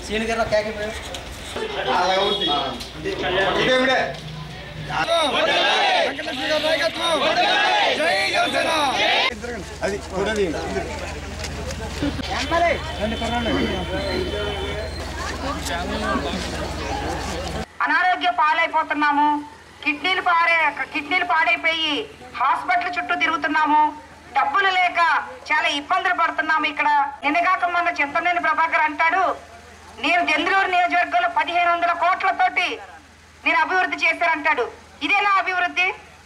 Senior కేకే అది photo తీయండి అనారోగ్య పాలైపోతున్నాము కిడ్నీలు పాడే కిడ్నీలు పాడైపోయి హాస్పిటల్ చుట్టూ తిరుగుతున్నాము డబ్బులు లేక చాలా ఇబ్బందులు పడుతున్నాము ఇక్కడ నిన్నగాక మొన్న చింతనేని ప్రభాకర్ అంటాడు నేను దెందులూరు నియోజకవర్గంలో పదిహేను వందల కోట్లతోటి నేను అభివృద్ధి చేశానంటాడు ఇదేనా అభివృద్ధి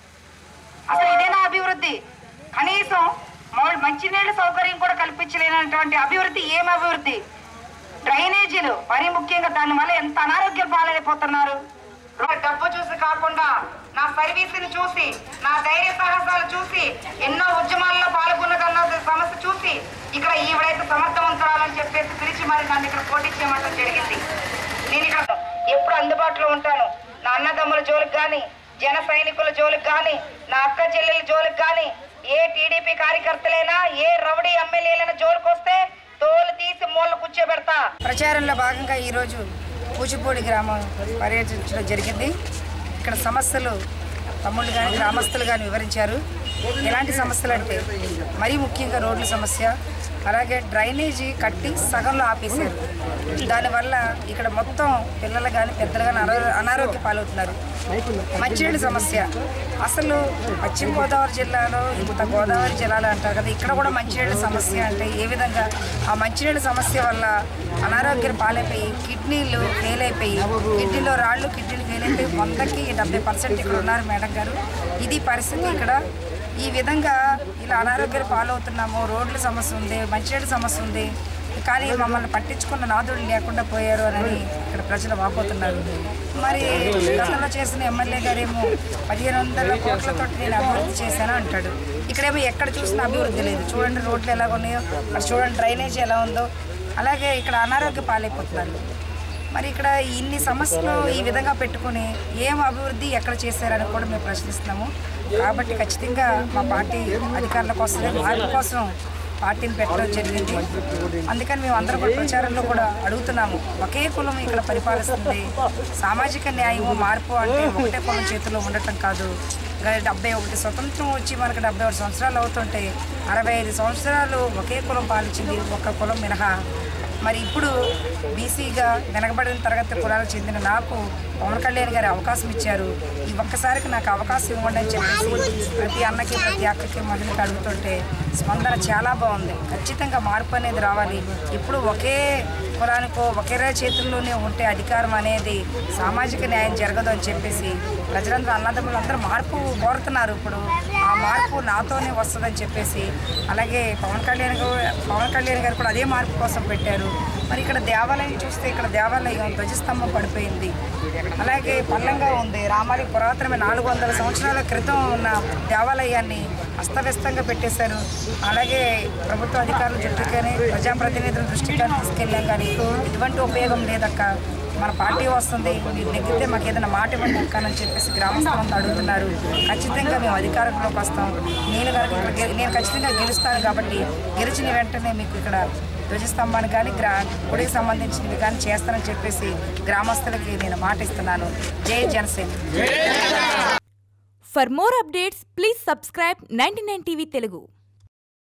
అసలు ఇదేనా అభివృద్ధి కనీసం మౌ- మంచినీళ్ళ సౌకర్యం కూడా కల్పించలేనటువంటి అభివృద్ధి ఏం అభివృద్ధి డ్రైనేజీలు మరీ ముఖ్యంగా దాని వల్ల ఎంత అనారోగ్యం పాలైపోతున్నారు డబ్బు చూసి కాకుండా నా సర్వీసుని చూసి నా ధైర్య సాహసాలు చూసి ఎన్నో ఉద్యమాల్లో పాల్గొన్నదన్న సమస్య చూసి ఇక్కడ ఈవిడైతే సమర్థవంతురాలని చెప్పేసి పిలిచి మరి నన్ను ఇక్కడ పోటీ చేయమంటం జరిగింది నేను ఇక్కడ ఎప్పుడు అందుబాటులో ఉంటాను నా అన్నదమ్ముల జోలికి కానీ జన సైనికుల జోలికి కానీ నా అక్క చెల్లెల జోలికి కానీ ఏ టీడీపీ కార్యకర్తలైనా ఏ రౌడీ ఎమ్మెల్యేలైనా జోలికి వస్తే తోలు తీసి మూల కూర్చోబెడతా ప్రచారంలో భాగంగా ఈరోజు కూచిపూడి గ్రామం పర్యటించడం జరిగింది ఇక్కడ సమస్యలు తమ్ముళ్ళు కానీ గ్రామస్తులు కానీ వివరించారు ఎలాంటి సమస్యలు అంటే మరీ ముఖ్యంగా రోడ్ల సమస్య అలాగే డ్రైనేజీ కట్టి సగంలో ఆపేశారు దానివల్ల ఇక్కడ మొత్తం పిల్లలు కానీ పెద్దలు కానీ అనారో అనారోగ్య పాలవుతున్నారు మంచినీళ్ళ సమస్య అసలు పశ్చిమ గోదావరి జిల్లాలో ఇంత గోదావరి జిల్లాలో అంటారు కదా ఇక్కడ కూడా మంచినీళ్ళ సమస్య అంటే ఏ విధంగా ఆ మంచినీళ్ళ సమస్య వల్ల అనారోగ్యం పాలైపోయి కిడ్నీలు ఫెయిల్ అయిపోయి కిడ్నీలో రాళ్ళు కిడ్నీలు ఫెయిల్ అయిపోయి వందకి డెబ్బై పర్సెంట్ ఇక్కడ ఉన్నారు మేడం గారు ఇది పరిస్థితి ఇక్కడ ఈ విధంగా ఇలా అనారోగ్యాలు పాలవుతున్నాము రోడ్ల సమస్య ఉంది మంచినీళ్ళ సమస్య ఉంది కానీ మమ్మల్ని పట్టించుకున్న నాదుడు లేకుండా పోయారు అని ఇక్కడ ప్రజలు వాపోతున్నారు మరి గతంలో చేసిన ఎమ్మెల్యే గారేమో పదిహేను వందల కోట్లతో నేను అభివృద్ధి చేశాను అంటాడు ఇక్కడేమో ఎక్కడ చూసినా అభివృద్ధి లేదు చూడండి రోడ్లు ఎలా ఉన్నాయో మరి చూడండి డ్రైనేజ్ ఎలా ఉందో అలాగే ఇక్కడ అనారోగ్య పాలైపోతున్నారు మరి ఇక్కడ ఇన్ని సమస్యలు ఈ విధంగా పెట్టుకుని ఏం అభివృద్ధి ఎక్కడ చేశారని కూడా మేము ప్రశ్నిస్తున్నాము కాబట్టి ఖచ్చితంగా మా పార్టీ అధికారుల కోసం మార్పు కోసం పార్టీని పెట్టడం జరిగింది అందుకని మేము అందరం కూడా ప్రచారంలో కూడా అడుగుతున్నాము ఒకే కులం ఇక్కడ పరిపాలిస్తుంది సామాజిక న్యాయము మార్పు అంటే ఒకటే కులం చేతిలో ఉండటం కాదు గ- డెబ్బై ఒకటి స్వతంత్రం వచ్చి మనకు డెబ్బై ఒకటి సంవత్సరాలు అవుతుంటే అరవై ఐదు సంవత్సరాలు ఒకే కులం పాలించింది ఒక కులం మినహా మరి ఇప్పుడు బీసీగా వెనకబడిన తరగతి కులాలకు చెందిన నాకు పవన్ కళ్యాణ్ గారు అవకాశం ఇచ్చారు ఈ ఒక్కసారికి నాకు అవకాశం ఇవ్వండి అని చెప్పేసి ప్రతి అన్నకి ప్రతి అక్కకి మహిళకి అడుగుతుంటే స్పందన చాలా బాగుంది ఖచ్చితంగా మార్పు అనేది రావాలి ఇప్పుడు ఒకే కులానికో ఒకే చేతుల్లోనే ఉంటే అధికారం అనేది సామాజిక న్యాయం జరగదు అని చెప్పేసి ప్రజలందరూ అన్నదమ్ములు అందరూ మార్పు కోరుతున్నారు ఇప్పుడు ఆ మార్పు నాతోనే వస్తుందని చెప్పేసి అలాగే పవన్ కళ్యాణ్ గారు పవన్ కళ్యాణ్ గారు కూడా అదే మార్పు కోసం పెట్టారు మరి ఇక్కడ దేవాలయం చూస్తే ఇక్కడ దేవాలయం ధ్వజస్తంభం పడిపోయింది అలాగే పల్లంగా ఉంది రామాలయం పురాతనమైన నాలుగు వందల సంవత్సరాల క్రితం ఉన్న దేవాలయాన్ని అస్తవ్యస్తంగా పెట్టేశారు అలాగే ప్రభుత్వ అధికారుల దృష్టికి కానీ ప్రజాప్రతినిధుల దృష్టికి కానీ తీసుకెళ్ళాం కానీ ఎటువంటి ఉపయోగం లేదక్క మన పార్టీ వస్తుంది మీరు నెగ్గితే మాకు ఏదైనా మాట ఇవ్వండి అక్క అని చెప్పేసి గ్రామస్తులంతా అడుగుతున్నారు ఖచ్చితంగా మేము అధికారంలోకి వస్తాం నేను కనుక ఇక్కడ గె- నేను ఖచ్చితంగా గెలుస్తాను కాబట్టి గెలిచిన వెంటనే మీకు ఇక్కడ ధ్వజస్తంభాన్ని కానీ గ్రా గుడికి సంబంధించినవి కానీ చేస్తానని చెప్పేసి గ్రామస్తులకి నేను మాట ఇస్తున్నాను జై Janasena For more updates, please subscribe 99 TV Telugu.